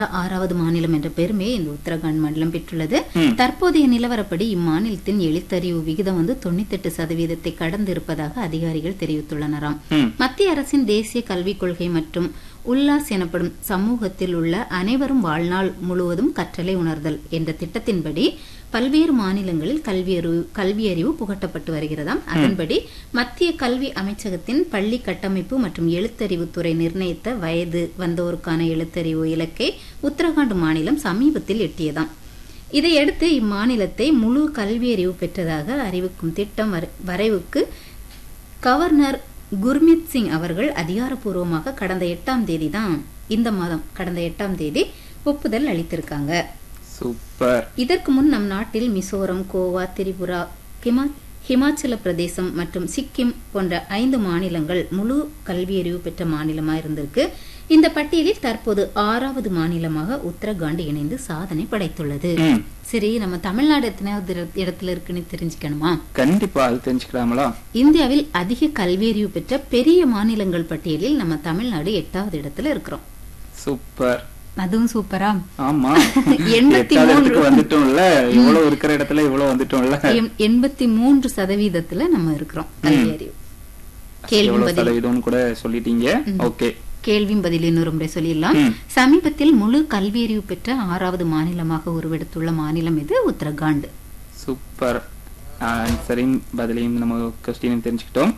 ஆறாவது மாநிலம் என்ற பெருமையை இந்த உத்தரகாண்ட் மாநிலம் பெற்றுள்ளது ம். தற்போதைய நிலவரப்படி இம்மாநிலத்தின் எழுத்தறிவு விகிதம் வந்து தொண்ணூத்தெட்டு சதவீதத்தை கடந்து இருப்பதாக அதிகாரிகள் தெரிவித்துள்ளனராம் ம். மத்திய அரசின் தேசிய கல்விக் கொள்கை மற்றும் உல்லாஸ் எனப்படும் சமூகத்தில் உள்ள அனைவரும் வாழ்நாள் முழுவதும் கற்றலை உணர்தல் என்ற திட்டத்தின்படி பல்வேறு மாநிலங்களில் கல்வியறிவு கல்வியறிவு புகட்டப்பட்டு வருகிறதாம் அதன்படி மத்திய கல்வி அமைச்சகத்தின் பள்ளி கட்டமைப்பு மற்றும் எழுத்தறிவு துறை நிர்ணயித்த வயது வந்தோருக்கான எழுத்தறிவு இலக்கை உத்தரகாண்ட் மாநிலம் சமீபத்தில் எட்டியதாம் இதையடுத்து இம்மாநிலத்தை முழு கல்வியறிவு பெற்றதாக அறிவிக்கும் திட்டம் வரை- வரைவுக்கு கவர்னர் குர்மித் சிங் அவர்கள் அதிகாரப்பூர்வமாக கடந்த எட்டாம் தேதி தான் இந்த மாதம் கடந்த எட்டாம் தேதி ஒப்புதல் அளித்திருக்காங்க சூப்பர் இதற்கு முன் நம் நாட்டில் மிசோரம் கோவா திரிபுரா ஹிமா ஹிமாச்சல பிரதேசம் மற்றும் சிக்கிம் போன்ற ஐந்து மாநிலங்கள் முழு கல்வியறிவு பெற்ற மாநிலமா இருந்திருக்கு இந்த பட்டியலில் தற்போது ஆறாவது மாநிலமாக உத்தரகாண்ட் இணைந்து சாதனை படைத்துள்ளது ம். சரி நம்ம தமிழ்நாடு எத்தனாவது இட- இடத்துல இருக்குன்னு தெரிஞ்சுக்கணுமா கண்டிப்பா அது தெரிஞ்சுக்கலாங்களா இந்தியாவில் அதிக கல்வியறிவு பெற்ற பெரிய மாநிலங்கள் பட்டியலில் நம்ம தமிழ்நாடு எட்டாவது இடத்துல இருக்கிறோம் சூப்பர் அதுவும் சூப்பரா ஆமா எண்பத்தி எட்டாவது மூன்று. இடத்துக்கு வந்துட்டோம்ல இவ்வளவு இருக்கிற இடத்துல இவ்வளவு வந்துட்டோம்ல எம்- எண்பத்தி மூன்று சதவீதத்துல நம்ம இருக்கிறோம் கல்வியறிவு கேள்வி எவ்வளவு பதில் சதவீதம்னு கூட சொல்லிட்டீங்க ஓகே கேள்வியும் பதில் இன்னொரு முறை சொல்லிடலாம் ம். சமீபத்தில் முழு கல்வியறிவு பெற்ற ஆறாவது மாநிலமாக உருவெடுத்துள்ள மாநிலம் இது உத்தரகாண்ட் சூப்பர் ஆன்சரையும் பதிலையும் நம்ம கொஸ்டினையும் தெரிஞ்சுக்கிட்டோம்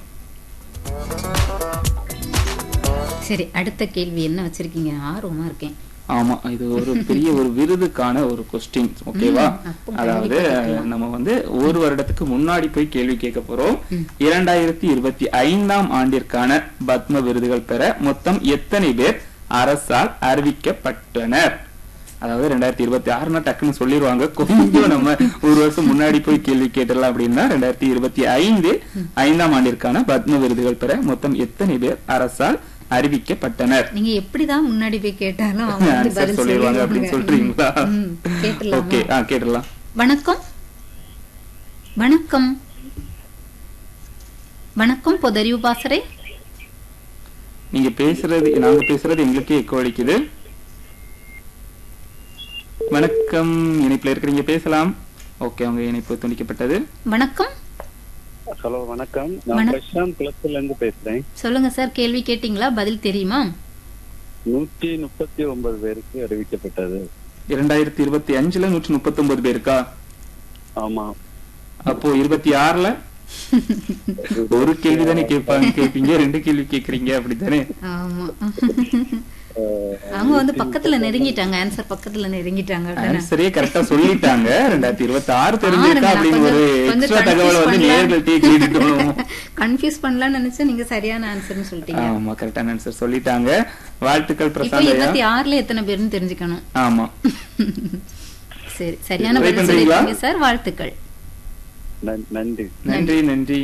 சரி அடுத்த கேள்வி என்ன வச்சிருக்கீங்க ஆர்வமா இருக்கேன் ஆமா இது ஒரு பெரிய ஒரு விருதுக்கான ஒரு கொஸ்டின் ஓகேவா ம், அப்போ அதாவது நம்ம வந்து ஒரு வருடத்துக்கு முன்னாடி போய் கேள்வி கேட்க போறோம் இரண்டாயிரத்தி இருபத்தி ஐந்தாம் ஆண்டிற்கான பத்ம விருதுகள் பெற மொத்தம் எத்தனை பேர் அரசால் அறிவிக்கப்பட்டனர் அதாவது ரெண்டாயிரத்தி இருபத்தி ஆறுனா டக்குன்னு சொல்லிடுவாங்க கொஞ்சம் நம்ம ஒரு வருஷம் முன்னாடி போய் கேள்வி கேட்டலாம் அப்படின்னா ரெண்டாயிரத்தி இருபத்தி ஐந்து ஐந்தாம் ஆண்டிற்கான பத்ம விருதுகள் பெற மொத்தம் எத்தனை பேர் அரசால் அறிவிக்கப்பட்டனர் நீங்க எப்படிதான் முன்னாடி போய் கேட்டாலும் அவங்க வந்து ஆன்சர் பதில் சொல்லிடுவாங்க அப்படின்னு சொல்லிடுவாங்க. சொல்றீங்களா ம், கேட்டுடலாமா? ஓகே ஆ கேட்டுடலாம் வணக்கம் வணக்கம் வணக்கம் பொதறிவு பாசறை நீங்க பேசுறது நாங்க பேசுறது எங்களுக்கே எக்கோ அடிக்குது வணக்கம் இணைப்புல இருக்கிறீங்க பேசலாம் ஓகே உங்க இணைப்பு துண்டிக்கப்பட்டது வணக்கம் ஹலோ வணக்கம் நான் வணக்~ பிரசாந்த் குளத்துல இருந்து பேசுறேன் சொல்லுங்க சார் கேள்வி கேட்டீங்களா பதில் தெரியுமா நூற்றி முப்பத்தி ஒன்பது பேருக்கு அறிவிக்கப்பட்டது இரண்டாயிரத்தி இருபத்தி அஞ்சுல நூற்றி முப்பத்தி ஒன்பது பேருக்கா ஆமா அப்போ இருபத்தி ஆறுல ஒரு கேள்வி தானே கேட்பாங்க கேட்பீங்க ரெண்டு கேள்வி கேக்குறீங்க அப்படித்தானே ஆமா அவங்க வந்து பக்கத்துல நெருங்கிட்டாங்க ஆன்சர் பக்கத்துல நெருங்கிட்டாங்க அதானே? ஆன்சரே கரெக்டா சொல்லிட்டாங்க ரெண்டாயிரத்தி இருபத்தி ஆறு பாருங்க, தெரிஞ்சிருக்கா நான் அப்படின்னு ஒரு கொஞ்சம் கொஞ்சம் எக்ஸ்ட்ரா தகவலை confuse வந்து பண்ணலாம். நேர்கள்ட்டே கேட்டுட்டோம் கன்ஃபியூஸ் பண்ணலாம்னு நினைச்சா நீங்க சரியான ஆன்சர்னு சொல்லிட்டீங்க ஆமா கரெக்டான ஆன்சர் சொல்லிட்டாங்க வாழ்த்துக்கள் இப்போ பிரசாந்த் ஐயா இருபத்தி ஆறுல எத்தனை பேர்னு தெரிஞ்சுக்கணும் ஆமா சரி சரியான Try பதில் பண்றீங்களா? சொல்லிருக்கீங்க சார் வாழ்த்துக்கள் நன்- நன்றி நன்றி நன்றி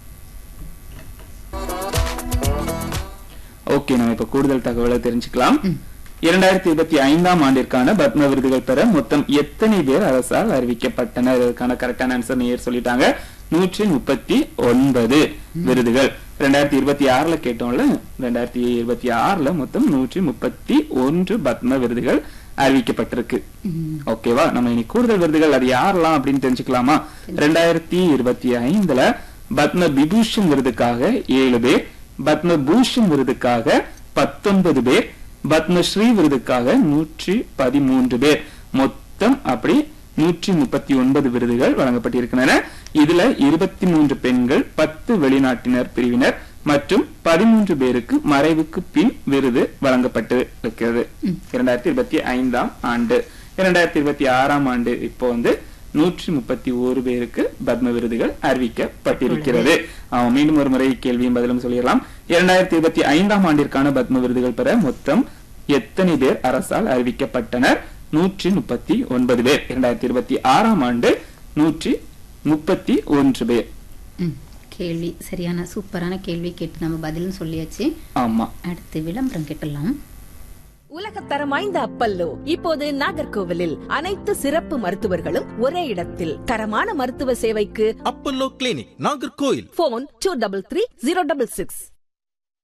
ஓகே நம்ம இப்ப கூடுதல் தகவலை தெரிஞ்சுக்கலாம் இரண்டாயிரத்தி இருபத்தி ஐந்தாம் ஆண்டிற்கான பத்ம விருதுகள் பெற மொத்தம் எத்தனை பேர் அரசால் அறிவிக்கப்பட்டனர் இதற்கான கரெக்டான ஆன்சர் நேர் சொல்லிட்டாங்க நூற்றி முப்பத்தி ஒன்பது விருதுகள் ரெண்டாயிரத்தி இருபத்தி ஆறுல கேட்டோம்ல ரெண்டாயிரத்தி இருபத்தி ஆறுல மொத்தம் நூற்றி முப்பத்தி ஒன்று பத்ம விருதுகள் அறிவிக்கப்பட்டிருக்கு ஓகேவா நம்ம இனி கூடுதல் விருதுகள் அது யாரெல்லாம் அப்படின்னு தெரிஞ்சுக்கலாமா ரெண்டாயிரத்தி இருபத்தி ஐந்துல பத்ம விபூஷன் விருதுக்காக ஏழு பேர் பத்ம பூஷன் விருதுக்காக பத்தொன்பது பேர் பத்மஸ்ரீ விருதுக்காக நூற்றி பதிமூன்று பேர் மொத்தம் அப்படி நூற்றி முப்பத்தி ஒன்பது விருதுகள் வழங்கப்பட்டிருக்கின்றன இதுல இருபத்தி மூன்று பெண்கள் பத்து வெளிநாட்டினர் பிரிவினர் மற்றும் பதிமூன்று பேருக்கு மறைவுக்கு பின் விருது வழங்கப்பட்டு இருக்கிறது இரண்டாயிரத்தி இருபத்தி ஐந்தாம் ஆண்டு இரண்டாயிரத்தி இருபத்தி ஆறாம் ஆண்டு இப்போ வந்து நூற்றி முப்பத்தி ஓரு பேருக்கு பத்ம விருதுகள் அறிவிக்கப்பட்டிருக்கிறது ஆமா, மீண்டும் ஒரு முறை கேள்வியும் பதிலும் சொல்லிடலாம் இரண்டாயிரத்தி இருபத்தி ஐந்தாம் ஆண்டிற்கான பத்ம விருதுகள் பெற மொத்தம் எத்தனை பேர் அரசால் அறிவிக்கப்பட்டனர் நூற்றி முப்பத்தி ஒன்பது பேர் இரண்டாயிரத்தி இருபத்தி ஆறாம் ஆண்டு நூற்றி முப்பத்தி ஒன்று பேர் ம், கேள்வி சரியான சூப்பரான கேள்வி கேட்டு நம்ம பதிலும் சொல்லியாச்சு ஆமா அடுத்து விளம்பரம் கேட்டலாம் உலகத்தரம் வாய்ந்த அப்பல்லோ இப்போது நாகர்கோவிலில் அனைத்து சிறப்பு மருத்துவர்களும் ஒரே இடத்தில் தரமான மருத்துவ சேவைக்கு Apollo clinic Nagercoil phone two double three zero double six